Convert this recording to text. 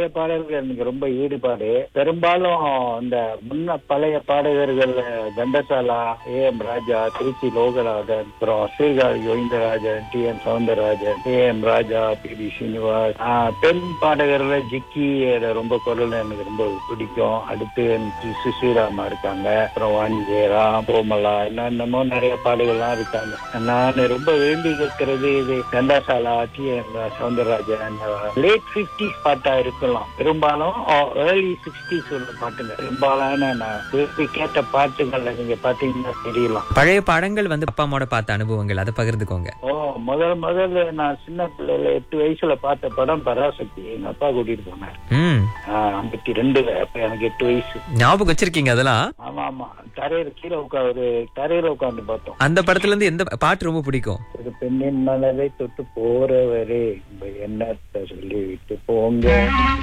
பழைய பாடல்கள் எனக்கு ரொம்ப ஈடுபாடு பெரும்பாலும் இந்த முன்ன பழைய பாடகர்கள் கண்டசாலா ஏ எம் ராஜா திருச்சி லோகநாதன் அப்புறம் Sirkazhi Govindarajan T M Soundararajan A M Raja P B Srinivas ஆஹ், பெண் பாடகர்ல ஜிக்கி ரொம்ப குரல் எனக்கு ரொம்ப பிடிக்கும் அடுத்து எனக்கு சுசீராமா இருக்காங்க அப்புறம் வாணி ஜெயராம் கோமலா இன்னும் இன்னமும் நிறைய பாடகர்லாம் இருக்காங்க நான் ரொம்ப வேண்டி கேட்கறது இது Ghantasala T M Soundararajan late fifties பாட்டா இருக்கலாம் பெரும்பாலும் ஏர்லி சிக்ஸ்டீஸ் உள்ள பாட்டுங்க பெரும்பாலான நான் விரும்பி கேட்ட பாட்டுகள்ல நீங்க பாத்தீங்கன்னா தெரியலாம் பழைய படங்கள் வந்து அப்பா அம்மாவோட பார்த்த அனுபவங்கள் அதை பகிர்ந்துக்கோங்க ஓ முதல் முதல்ல நான் சின்ன பிள்ளைல எட்டு வயசுல பார்த்த படம் பராசக்தி எங்க அப்பா கூட்டிட்டு போனார் ம் ஐம்பத்தி ரெண்டுல அப்ப எனக்கு எட்டு வயசு ஞாபகம் வச்சிருக்கீங்க அதெல்லாம் ஆமா ஆமா தரையில கீழே உட்கா ஒரு தரையில உட்காந்து பார்த்தோம் அந்த படத்துல இருந்து எந்த பாட்டு ரொம்ப பிடிக்கும் ஒரு பெண்ணின் மனதை தொட்டு போறவரே உங்க எண்ணத்தை சொல்லி விட்டு போங்க